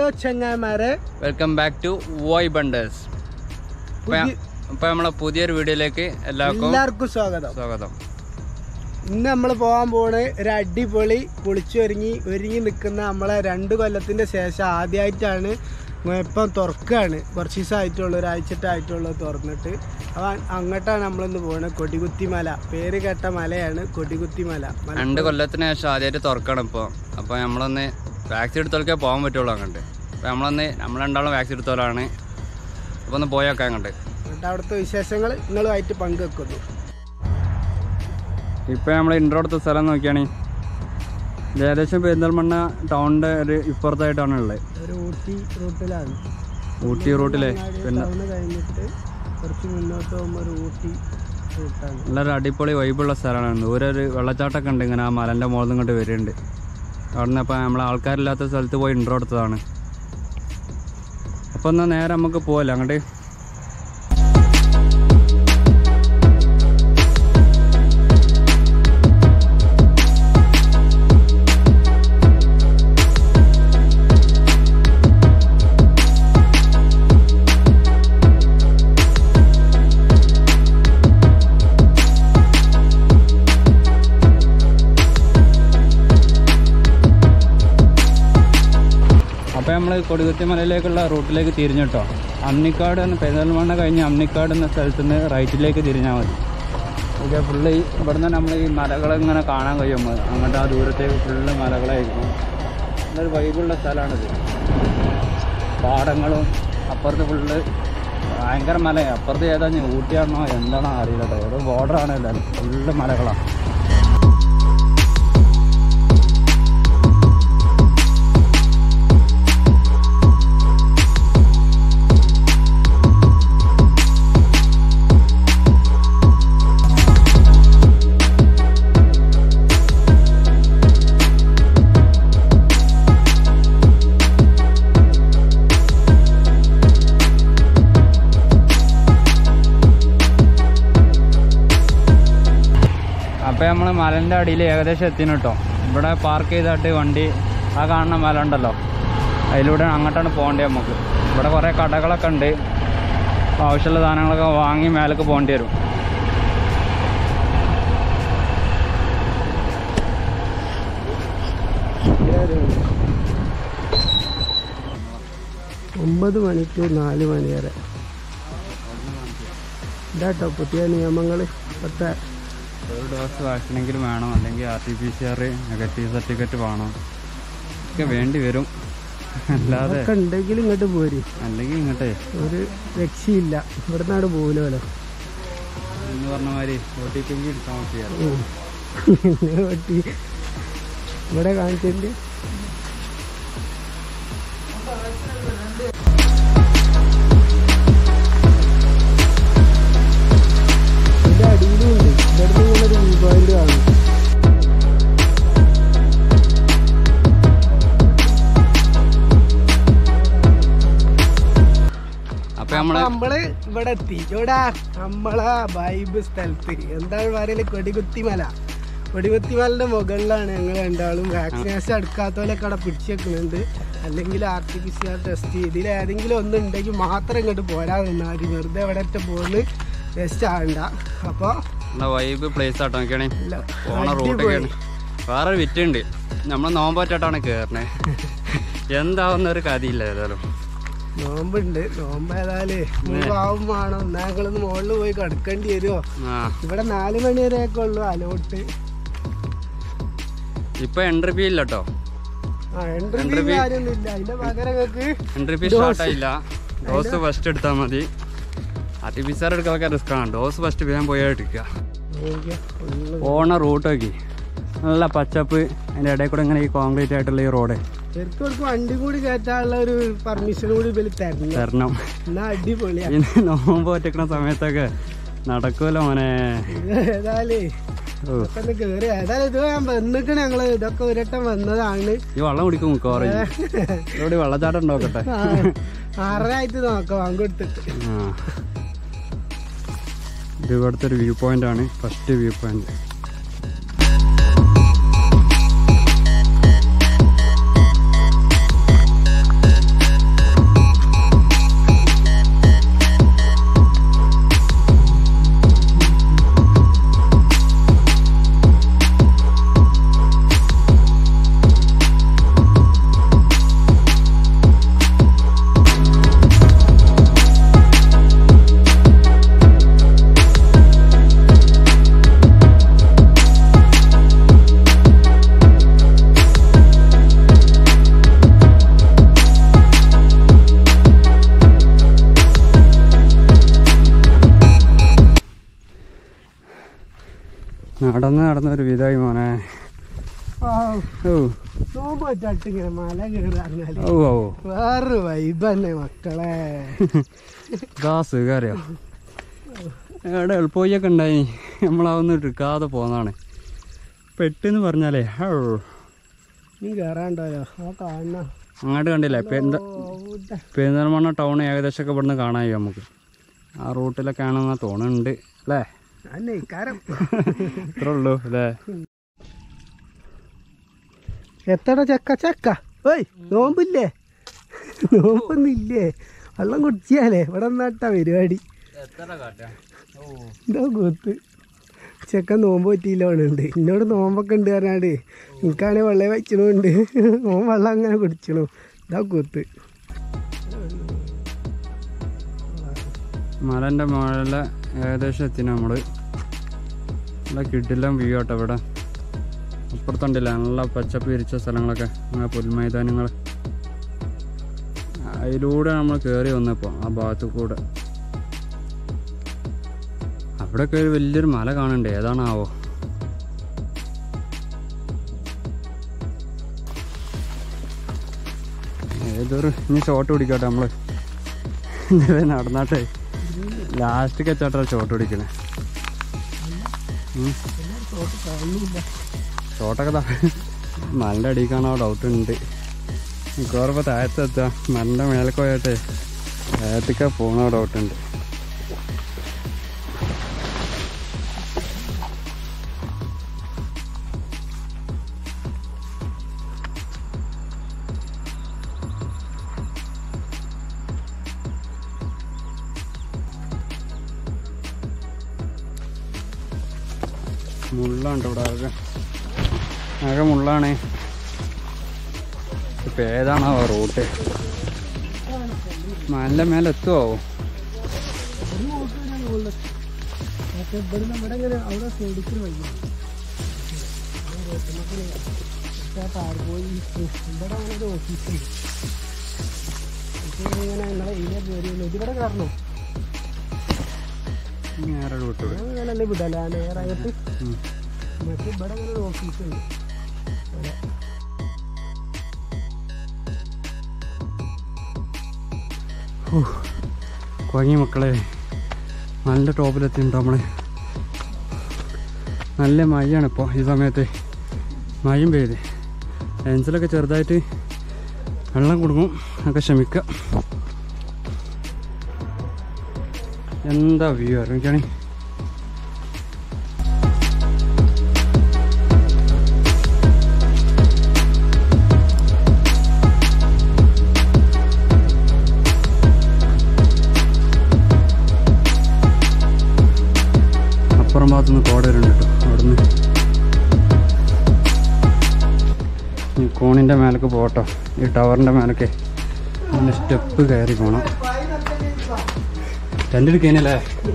ചങ്ങായിമാരെ welcome back to വോയ് ബണ്ടേഴ്സ് പുതിയ- ഇപ്പൊ നമ്മളെ പുതിയൊരു വീഡിയോയിലേക്ക് എല്ലാവർക്കും എല്ലാവർക്കും സ്വാഗതം സ്വാഗതം ഇന്ന് നമ്മൾ പോകാൻ പോണ ഒരു അടിപൊളി പൊളിച്ചൊരുങ്ങി ഒരുങ്ങി നിൽക്കുന്ന നമ്മളെ രണ്ട് കൊല്ലത്തിന്റെ ശേഷം ആദ്യമായിട്ടാണ് ഇപ്പം തുറക്കുകയാണ് കുറച്ച് ദിവസമായിട്ടുള്ളൂ ഒരാഴ്ചട്ടായിട്ടുള്ളൂ തുറന്നിട്ട് അപ്പം അങ്ങോട്ടാണ് നമ്മളിന്ന് പോകുന്നത് കൊടികുത്തിമല പേര് കേട്ട മലയാണ് കൊടികുത്തിമല മല രണ്ട് കൊല്ലത്തിന് ശേഷം ആദ്യമായിട്ട് തുറക്കണം ഇപ്പോൾ അപ്പോൾ നമ്മളൊന്ന് വാക്സിൻ എടുത്തോളൊക്കെ പോകാൻ പറ്റുള്ളൂ അങ്ങോട്ട് അപ്പോൾ നമ്മളൊന്ന് നമ്മൾ രണ്ടാളും വാക്സിൻ എടുത്തോളാണ് അപ്പോൾ ഒന്ന് പോയൊക്കെ അങ്ങോട്ട് എന്നിട്ട് അവിടുത്തെ വിശേഷങ്ങൾ നിങ്ങളുമായിട്ട് പങ്കുവെക്കുന്നു ഇപ്പോൾ നമ്മൾ ഇൻട്രോ എടുത്ത സ്ഥലം നോക്കിയാണെങ്കിൽ ഇത് ഏകദേശം പെരിന്തൽമണ്ണ ടൗണിൻ്റെ ഒരു ഇപ്പുറത്തായിട്ടാണ് ഉള്ളത് ഒരു ഊട്ടി റൂട്ടിലാണ് ഊട്ടി റൂട്ടിലെ പിന്നെ ടൗണ് കഴിഞ്ഞിട്ട് കുറച്ച് മുന്നോട്ട് പോകുമ്പോൾ ഒരു ഊട്ടി റൂട്ടാണ് നല്ലൊരു അടിപൊളി വൈബുള്ള സ്ഥലമാണ് ദൂരെ ഒരു വെള്ളച്ചാട്ടമൊക്കെ ഉണ്ട് ഇങ്ങനെ ആ മലൻ്റെ മുകളിൽ ഇങ്ങോട്ട് വരുന്നുണ്ട് അവിടെ നിന്ന് അപ്പോൾ നമ്മൾ ആൾക്കാരില്ലാത്ത സ്ഥലത്ത് പോയി ഇൻട്രോ എടുത്തതാണ് അപ്പോൾ എന്നാൽ നേരെ നമുക്ക് പോകല്ലേ അങ്ങോട്ട് അപ്പോൾ നമ്മൾ കൊടികുത്തി മലയിലേക്കുള്ള റൂട്ടിലേക്ക് തിരിഞ്ഞിട്ടോ അമ്നിക്കാട് എന്ന പെരുന്തൽമണ്ണ കഴിഞ്ഞ് അമ്നിക്കാട് എന്ന സ്ഥലത്ത് നിന്ന് റൈറ്റിലേക്ക് തിരിഞ്ഞാൽ മതി ഓക്കെ ഫുള്ള് ഈ ഇവിടുന്ന് നമ്മൾ ഈ മലകളിങ്ങനെ കാണാൻ കഴിയും നമുക്ക്. അങ്ങോട്ട് ആ ദൂരത്തേക്ക് ഫുള്ള് മലകളായിരിക്കും നല്ലൊരു വൈബുള്ള സ്ഥലമാണിത് പാടങ്ങളും അപ്പുറത്ത് ഫുള്ള് ഭയങ്കര മലയാണ് അപ്പുറത്ത് ഏതാ ഇനി ഊട്ടിയാണോ എന്താണോ അറിയില്ല കേട്ടോ ഒരു ബോർഡറാണ് എല്ലാവരും ഫുള്ള് മലകളാണ് അപ്പോൾ നമ്മൾ മലൻ്റെ അടിയിൽ ഏകദേശം എത്തിന് കേട്ടോ ഇവിടെ പാർക്ക് ചെയ്തിട്ട് വണ്ടി ആ കാണുന്ന മല ഉണ്ടല്ലോ അതിലൂടെ അങ്ങോട്ടാണ് പോകേണ്ടത് നമുക്ക് ഇവിടെ കുറേ കടകളൊക്കെ ഉണ്ട് അപ്പോൾ ആവശ്യമുള്ള സാധനങ്ങളൊക്കെ വാങ്ങി മേലേക്ക് പോകേണ്ടി വരും ഒമ്പത് മണി ടു നാല് മണി വരെ ഇതാട്ടോ പുതിയ നിയമങ്ങൾ ഇപ്പോഴത്തെ ഒരു ഡോസ് വാക്സിനെങ്കിലും വേണം അല്ലെങ്കിൽ R T P C R negative certificate വേണം ഒക്കെ വേണ്ടി വരും അല്ലാതെ ഒക്കെ ഉണ്ടെങ്കിൽ ഇങ്ങോട്ട് പോരി അല്ലെങ്കിൽ ഇങ്ങോട്ടേ ഒരു രക്ഷയില്ല ഇവിടെ നിന്നാട് പോലുമല്ലോ എന്ന് പറഞ്ഞ മാതിരി ഒ ടി പി എടുക്കാൻ നോക്കിയാൽ ഇവിടെ കാണിച്ചിട്ടുണ്ട് ഇതിന്റെ അടിയിലും ഉണ്ട് ഇവിടുന്ന് ഇങ്ങനെ ഒരു വ്യൂ പോയിന്റ് കാണും അപ്പോൾ നമ്മൾ അപ്പൊ നമ്മള് ഇവിടെ എത്തി ഇവിടെ നമ്മളെ വൈബ് സ്ഥലത്ത് എന്താണ് പറയല് കൊടികുത്തിമല കൊടികുത്തിമലന്റെ മുകളിലാണ് ഞങ്ങൾ രണ്ടാളും വാക്സിനേഷൻ എടുക്കാത്തവരൊക്കെ അവിടെ പിടിച്ചു വെക്കുന്നുണ്ട് അല്ലെങ്കിൽ R T P C R test ഇതിൽ ഏതെങ്കിലും ഒന്നുണ്ടെങ്കിൽ മാത്രം ഇങ്ങോട്ട് പോരാ നിന്നാൽ മതി വെറുതെ ഇവിടെ ഒറ്റ പോകുന്നത് വേസ്റ്റ് ആകണ്ട അപ്പോൾ വൈബ് പ്ലേസ് ആട്ടോ നോക്കിയാണേ പോണ റൂട്ടൊക്കെയാണ് വേറെ വിറ്റുണ്ട് നമ്മൾ നോമ്പോറ്റായിട്ടാണ് കയറണേ എന്താവുന്ന ഒരു കഥയില്ല ഏതായാലും നോമ്പുണ്ട് നോമ്പ് ഏതായാലേ പാവം വേണം എന്നാ ഞങ്ങളൊന്ന് മുകളിൽ പോയി കിടക്കേണ്ടി വരുമോ ആ ഇവിടെ നാല് മണി വരെയൊക്കെ ഉള്ളു അലോട്ട് ഇപ്പൊ എൻട്രി ഫീ ഇല്ല കേട്ടോ ആ എൻട്രി കാര്യമൊന്നുമില്ല അതിന്റെ പകരം നിങ്ങൾക്ക് എൻട്രി ഫീ സ്റ്റാർട്ട് ആയില്ല ഡോസ് ഫസ്റ്റ് എടുത്താൽ മതി R T P C R എടുക്കാനൊക്കെ റിസ്ക് ആണ് ഡോസ് ഫസ്റ്റ് വേഗം പോയാൽ എടുക്കുക പോണ റൂട്ട് നോക്കി നല്ല പച്ചപ്പ് അതിൻ്റെ ഇടയിൽ കൂടെ ഇങ്ങനെ ഈ കോൺക്രീറ്റ് ആയിട്ടുള്ള ഈ റോഡ് ശരിക്കും വണ്ടി കൂടി കയറ്റാനുള്ള ഒരു പെർമിഷൻ കൂടി ഇവര് തരണം തരണം എന്നാ അടിപൊളിയാ പിന്നെ നോമ്പ് പറ്റിക്കണ സമയത്തൊക്കെ നടക്കുമല്ലോ മോനെ ഇത് ഏതായാലേ ഓ ഇതൊക്കെ ഒന്ന് കേറി ഏതായാലും ഇത് ഞാൻ വന്നിക്കണ ഞങ്ങള് ഇതൊക്കെ ഒരട്ടം വന്നതാണ് ഈ വെള്ളം കുടിക്കും മിക്കവാറും ഇവിടെ വെള്ളച്ചാട്ടം ഉണ്ടോക്കട്ടെ ആ, ആറര ആയിട്ട് നോക്കാം പങ്കെടുത്തിട്ട് ആ ഇത് ഇവിടുത്തെ ഒരു വ്യൂ പോയിന്റ് ആണ് ഫസ്റ്റ് വ്യൂ പോയിന്റ് നടന്ന് നടന്ന ഒരു വിധമായി മോനെ ആ, ഓ നോമ്പ് വെച്ചിട്ട് ഇങ്ങനെ മല കയറാറിഞ്ഞാല് ഓ ഓ വേറൊരു വൈബ് തന്നെ മക്കളെ ഇതാ സുഖറിയോ എവിടെ എളുപ്പമൊക്കെ ഉണ്ടായി നമ്മളതൊന്നും എടുക്കാതെ പോന്നതാണ് പെട്ടെന്ന് പറഞ്ഞാലേ ഹൗ. നീ കയറാണ്ടോയോ ആ കാണണ അങ്ങോട്ട് കണ്ടില്ലേ പെരുന്ത പെരിന്തൽമണ്ണ ടൗൺ ഏകദേശമൊക്കെ ഇവിടുന്ന് കാണാൻ കഴിയും നമുക്ക് ആ റൂട്ടിലൊക്കെ ആണെന്നാ തോന്നുന്നുണ്ട് അല്ലേ അന്നെ ഇക്കാരം ഇത്രേ ഉള്ളൂ അല്ലേ എത്തട ചക്ക ചക്ക ഓയ് നോമ്പില്ലേ നോമ്പൊന്നില്ലേ വെള്ളം കുടിച്ചാലേ ഇവിടെ നട്ടാ പരിപാടി എന്താ കൂത്ത് ചെക്ക നോമ്പ് പറ്റിയില്ലോണുണ്ട് എന്നോട് നോമ്പൊക്കെ ഉണ്ട് പറഞ്ഞാട് എനിക്കാണെങ്കിൽ വെള്ളം വെച്ചണുണ്ട് നോമ്പ് വെള്ളം അങ്ങനെ കുടിച്ചണു ഇതാ കൂത്ത് മലൻ്റെ മുകളിലെ ഏകദേശം എത്തി നമ്മൾ നല്ല കിടിലം വ്യൂ ആട്ടോ ഇവിടെ അപ്പുറത്തുണ്ടല്ലേ നല്ല പച്ചപ്പ് വിരിച്ച സ്ഥലങ്ങളൊക്കെ അങ്ങനെ പുൽമൈതാനങ്ങൾ അതിലൂടെ നമ്മൾ കയറി വന്നപ്പോൾ ആ ഭാഗത്തു കൂടെ അവിടെയൊക്കെ ഒരു വലിയൊരു മല കാണണ്ടേ ഏതാണാവോ ഏതൊരു ഇനി ഷോട്ട് പിടിക്കട്ടെ നമ്മള് ഇങ്ങനെ നടന്നാട്ടെ ലാസ്റ്റ് കച്ചാട്ടാ ഷോട്ട് പിടിക്കണേ ഷോട്ടൊക്കെ താ മലൻ്റെ അടിയിൽ കാണാൻ ഡൗട്ട് ഉണ്ട് മിക്കവാറും താഴത്തെത്താ മലൻ്റെ മേലെ പോയാട്ടെ താഴത്തേക്കാ പോകണ ഡൗട്ട് ഉണ്ട് മുള്ളാണ് ഇവിടെ ആകെ ആകെ മുള്ളാണ് ഇപ്പം ഏതാണോ റൂട്ട് മല മേലെ എത്തുമോ പക്ഷെ ഇവിടെ നമ്മുടെ ഇങ്ങനെ അവിടെ സൈഡിക്ക് വയ്യ പോയി ഇവിടെ അങ്ങനെ ഒരു ഓഫീസുണ്ട് ഇങ്ങനെ നിങ്ങളെ ഏരിയ കയറിയല്ലോ ഇതിവിടെ കയറണോ നേരെ റൂട്ട് പോയി അങ്ങനല്ലേ വിടല നേരകത്ത് ഉം. മറ്റേ ഇവിടെ അങ്ങനെ ഒരു ഓഫീസുണ്ട് ഇവിടെ. കുഴങ്ങി മക്കളെ നല്ല ടോപ്പിലെത്തിയിട്ടുണ്ട് നമ്മൾ നല്ല മഴയാണ് ഇപ്പോൾ ഈ സമയത്ത് മഴയും പെയ്ത് എൻസിലൊക്കെ ചെറുതായിട്ട് വെള്ളം കൊടുക്കും ഒക്കെ ക്ഷമിക്കുക എന്താ വ്യൂ അറിയിക്കുകയാണെ അപ്പുറം ഭാഗത്തുനിന്ന് കോടരുണ്ട് കേട്ടോ അവിടുന്ന് ഈ കോണിൻ്റെ മേലേക്ക് പോകട്ടോ ഈ ടവറിൻ്റെ മേലൊക്കെ അതിൻ്റെ സ്റ്റെപ്പ് കയറി പോകണം ടെൻ്റ് എടുക്കാനല്ലേ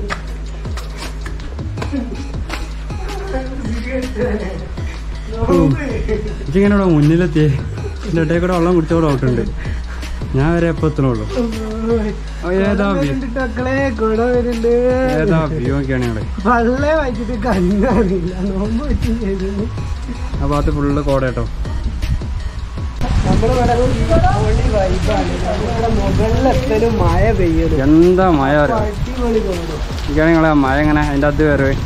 ഇങ്ങനെ ഇവിടെ മുന്നിലെത്തിയേ എൻ്റെ ഇടയിൽ കൂടെ വെള്ളം കുടിച്ചോടെ ഔട്ടുണ്ട് ഞാൻ വരെ എപ്പോൾ എത്തണുള്ളൂ ഓ, ഏതാ വ്യൂ കണ്ടിട്ട് മക്കളെ കുട വരുന്നുണ്ട് ഏതാ വ്യൂ ഒക്കെയാണ് ഇവിടെ വള്ളേ വായിച്ചിട്ട് കണ്ണറിയില്ല നോമ്പ് വെച്ച് ചെയ്തിരുന്നു ആ ഭാഗത്ത് ഫുള്ള് കോട കേട്ടോ നമ്മുടെ ഇവിടെ അടിപൊളി വൈബാണ് നമ്മുടെ മുകളിലെത്തലും മഴ പെയ്യലും എന്താ മഴ അറിയാം അടിപൊളി തോന്നും ഇരിക്കുകയാണ് നിങ്ങളെ മഴ എങ്ങനെ അതിൻ്റെ അത് വരവേ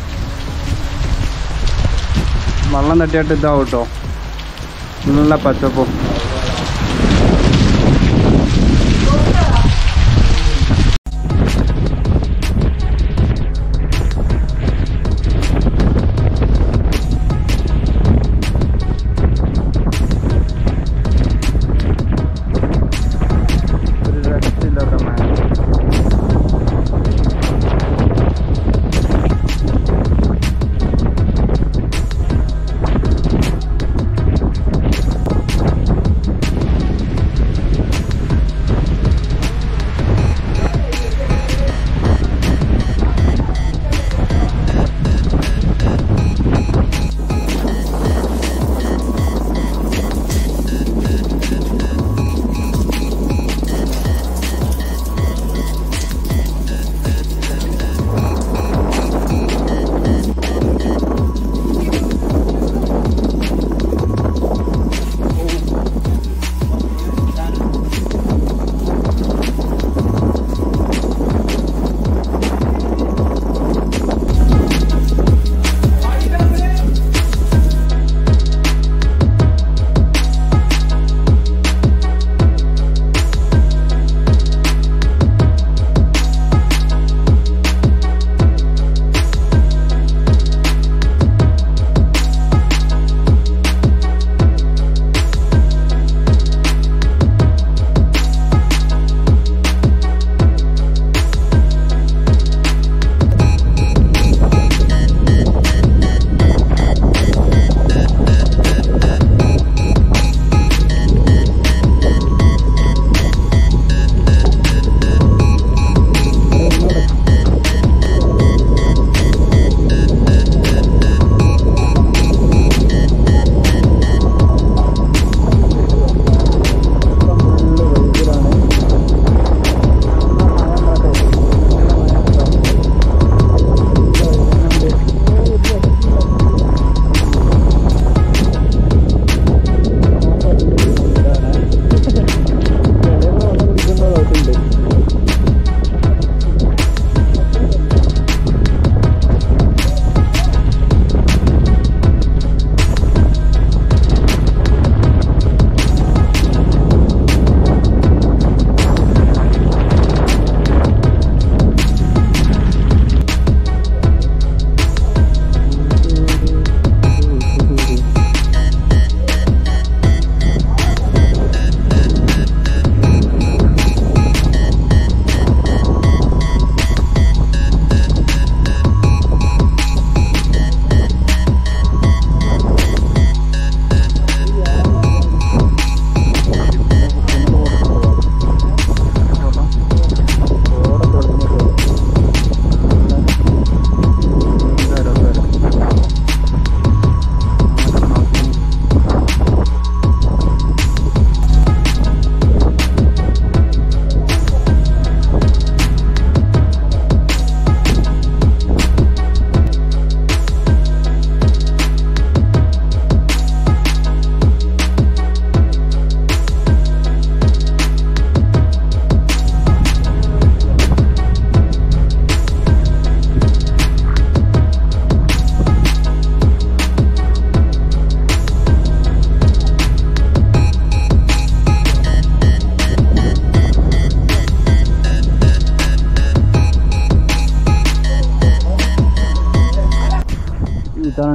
വെള്ളം തട്ടിയിട്ട് ഇതാവും കേട്ടോ നല്ല പച്ചപ്പും ഒരു രക്ഷയില്ലാത്ത മഴ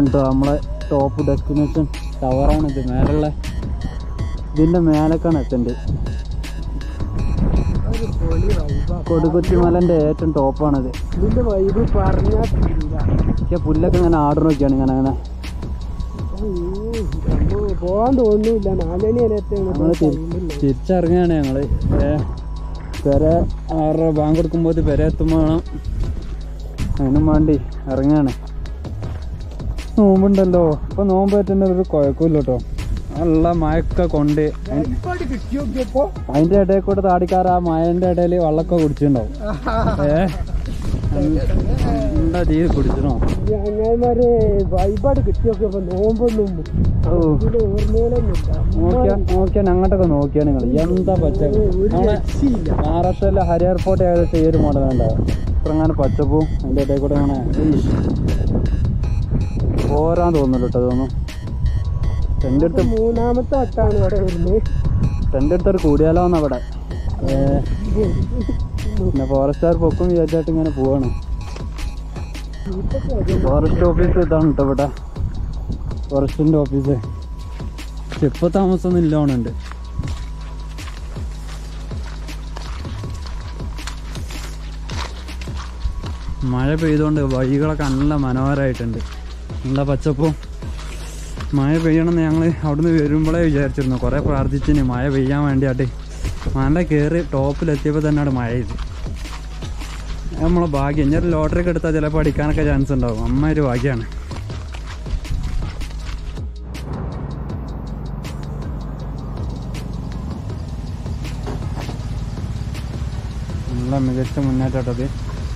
ഇതാണ് കേട്ടോ നമ്മളെ ടോപ്പ് ഡെസ്റ്റിനേഷൻ ടവറാണ് ഇത് മേലുള്ള ഇതിൻ്റെ മേലേക്കാണ് എത്തേണ്ടത് ഒരു പൊളി വൈബാ കൊടുകുത്തി മലൻ്റെ ഏറ്റവും ടോപ്പാണിത് ഇതിന്റെ വൈബ് പറഞ്ഞാൽ തീരില്ല പക്ഷേ പുല്ലൊക്കെ ഇങ്ങനെ ആർഡർ നോക്കിയാണ് ഇങ്ങനെ അങ്ങനെ ഉം, അമ്മോ, പോവാൻ തോന്നുന്നില്ല നാലണി നമ്മൾ തിരിച്ചിറങ്ങുകയാണ് ഞങ്ങൾ പെര ആറര ബാങ്ക് കൊടുക്കുമ്പോൾ പെര എത്തുമ്പോൾ വേണം അതിനും വേണ്ടി ഇറങ്ങുകയാണ് നോമ്പുണ്ടല്ലോ ഇപ്പൊ നോമ്പ് പറ്റുന്ന ഒരു കുഴപ്പമില്ല കേട്ടോ നല്ല മഴയൊക്കെ കൊണ്ട് അയി- കിട്ടി നോക്കിയപ്പോ അതിന്റെ ഇടയിൽ കൂടെ താടിക്കാർ ആ മഴന്റെ ഇടയിൽ വെള്ളമൊക്കെ കുടിച്ചിട്ടുണ്ടാവും ഏ എന്താ തീരെ കുടിച്ചണോ ചങ്ങായിമാരെ വൈബാട് കിട്ടി നോക്കിയപ്പോ നോമ്പൊന്നും ഓ ഇതിന്റെ ഓർമ്മയിലൊന്നുമില്ല നോക്കിയാ നോക്കിയാ അങ്ങോട്ടൊക്കെ നോക്കിയാ നിങ്ങൾ എന്താ പച്ച ഒരു നമ്മളെ രക്ഷയില്ല മഹാരാഷ്ട്രയിലെ ഹരി എയർപോർട്ട് ഏകദേശം ഈ ഒരു മോഡൽ ഉണ്ടാവും ഇത്രങ്ങനെ പച്ചപ്പും അതിൻ്റെ ഇടയിൽ കൂടെ അങ്ങനെ ഈശ്. പോരാൻ തോന്നുന്നു കേട്ടോ തോന്നുന്നു ടെൻ്റെ അടുത്ത് മൂന്നാമത്തെ വട്ടാണ് ഇവിടെ വരുന്നത് ടെൻ്റെ അടുത്തൊരു കൂടിയാലോന്ന് അവിടെ ഏ, പിന്നെ ഫോറസ്റ്റുകാർ പൊക്കും വിചാരിച്ചായിട്ട് ഇങ്ങനെ പോവാണ് ഫോറസ്റ്റ് ഓഫീസ് ഇതാണ് കേട്ടോ ഇവിടെ ഫോറസ്റ്റിൻ്റെ ഓഫീസ് പക്ഷെ ഇപ്പോൾ താമസമൊന്നും ഇല്ലോണുണ്ട് മഴ പെയ്തുകൊണ്ട് വഴികളൊക്കെ നല്ല മനോഹരമായിട്ടുണ്ട് നല്ല പച്ചപ്പും മഴ പെയ്യണമെന്ന് ഞങ്ങൾ അവിടുന്ന് വരുമ്പോഴേ വിചാരിച്ചിരുന്നു കുറേ പ്രാർത്ഥിച്ചിന് മഴ പെയ്യാൻ വേണ്ടിയായിട്ട് മല കയറി ടോപ്പിലെത്തിയപ്പോൾ തന്നെ അവിടെ മഴ ചെയ്തു നമ്മളെ ഭാഗ്യം ഞാൻ ലോട്ടറി ഒക്കെ എടുത്താൽ ചിലപ്പോൾ അടിക്കാനൊക്കെ ചാൻസ് ഉണ്ടാവും അമ്മ ഒരു ഭാഗ്യമാണ് നല്ല മികച്ച മുന്നേറ്റത്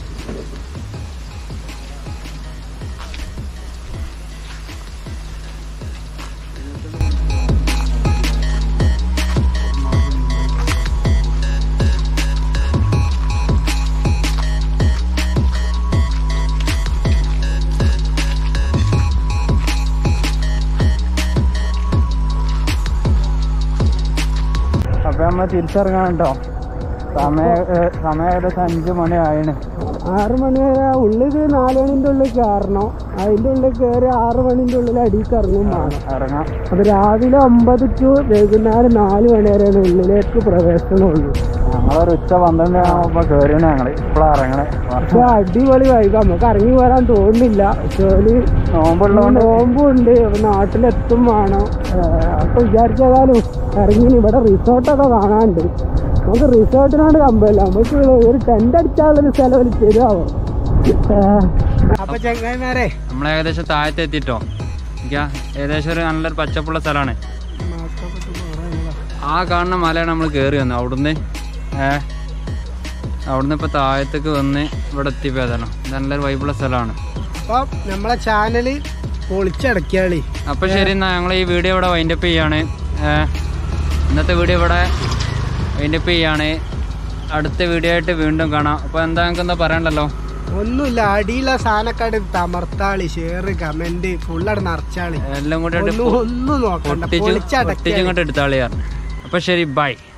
അപ്പൊ നമ്മൾ തിരിച്ചിറങ്ങാൻ കേട്ടോ സമയം ഏ- സമയം ഏകദേശം അഞ്ച് മണി ആയിണ് ആറ് മണി വരെ ഉള്ളിൽ നാല് മണിന്റെ ഉള്ളിൽ കയറണം അതിന്റെ ഉള്ളിൽ കയറി ആറ് മണിന്റെ ഉള്ളിൽ അടിക്ക് ഇറങ്ങും വേണം ഇറങ്ങാം അപ്പൊ രാവിലെ ഒമ്പത് ടു വൈകുന്നേരം നാല് മണി വരെയാണ് ഉള്ളിലേക്ക് പ്രവേശനമുള്ളൂ ഞങ്ങളൊരു ഉച്ച പന്ത്രണ്ട് ആകുമ്പോ കയറിയാണ് ഞങ്ങള് ഇപ്പളാ ഇറങ്ങണേ പക്ഷെ അടിപൊളി വൈകി നമുക്ക് ഇറങ്ങി വരാൻ തോന്നുന്നില്ല പക്ഷേ ഒരു നോമ്പുള്ളതുകൊണ്ട് നോമ്പുണ്ട് അപ്പൊ നാട്ടിലെത്തും വേണം ഏഹ് അപ്പൊ വിചാരിച്ചാലും ഇറങ്ങി ഇവിടെ റിസോർട്ടൊക്കെ കാണാനുണ്ട് നമുക്ക് റിസോർട്ടിനോട് കമ്പല്ല നമുക്ക് ഒരു ടെന്റ് അടിച്ചാലൊരു സ്ഥലം തരുമാവോ അപ്പൊ ചെങ്ങായിമാരെ നമ്മൾ ഏകദേശം താഴത്ത് എത്തിട്ടോ എനിക്ക് ഏകദേശം ഒരു നല്ലൊരു പച്ചപ്പുള്ള സ്ഥലമാണ് ആ കാണുന്ന മലയാണ് നമ്മൾ കയറി വന്നത് അവിടുന്ന് ഏ അവിടുന്ന് ഇപ്പൊ താഴത്തേക്ക് വന്ന് ഇവിടെ എത്തിപ്പോയതാണ് ഇത് നല്ലൊരു വൈബുള്ള സ്ഥലമാണ് അപ്പൊ നമ്മളെ ചാനല് പൊളിച്ചടക്കിയാളി അപ്പൊ ശരി എന്നാ ഞങ്ങൾ ഈ വീഡിയോ ഇവിടെ വൈൻഡപ്പ് ചെയ്യാണ് ഏ, ഇന്നത്തെ വീഡിയോ ഇവിടെ വൈൻഡപ്പ് ചെയ്യാണ് അടുത്ത വീഡിയോ ആയിട്ട് വീണ്ടും കാണാം അപ്പൊ എന്താ നിങ്ങൾക്ക് എന്താ പറയണ്ടല്ലോ ഒന്നുമില്ല അടിയിലെ സാധനക്കാട് തമർത്താളി ഷെയർ കമന്റ് ഫുള്ളാട് നിറച്ചാളി എല്ലാം കൂടി ഒന്നും ഒന്നും നോക്കണ്ട പൊട്ടിച്ച് പൊളിച്ചടക്കിയാളി പൊട്ടിച്ചിങ്ങോട്ട് എടുത്താളിയാർ അപ്പൊ ശരി ബൈ